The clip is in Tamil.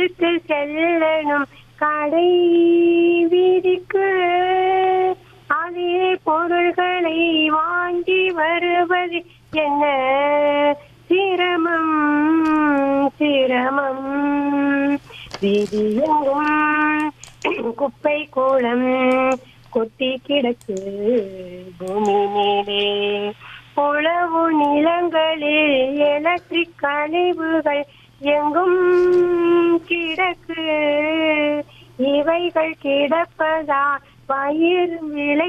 எடுத்து செல்லணும் கடை வீதிக்கு அதே பொருள்களை வாங்கி வருவது என்ன சிரமம் சிரமம் வீதியெங்கும் குப்பை கூளம் கொட்டி கிடக்கு பூமி மேலே உழவு நிலங்களில் எலக்ட்ரிக் கழிவுகள் எங்கும் கிடக்கு இவைகள் கிடப்பதால் பயிர் விளை